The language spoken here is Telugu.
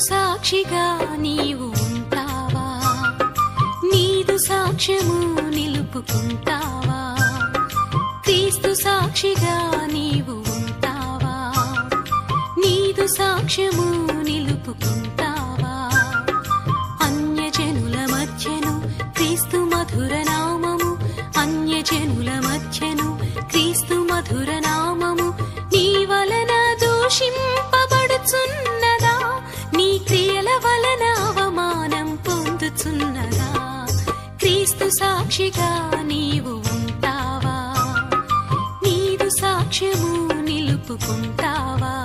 సాక్షిగా నీవు ఉంటావా నీదు సాక్ష్యము నిలుపుకుంటావా క్రీస్తు సాక్షిగా నీవు ఉంటావా నీదు సాక్ష్యము నిలుపుకుంటావా అన్యజనుల మధ్యను క్రీస్తు మధుర నామము అన్యజనుల మధ్యను క్రీస్తు మధుర నామము నీ వలన దూషింపబడుచున్నదా నీ క్రియల వలన అవమానం పొందుచున్నదా క్రీస్తు సాక్షిగా నీవు ఉంటావా నీదు సాక్ష్యము నిలుపుకుంటావా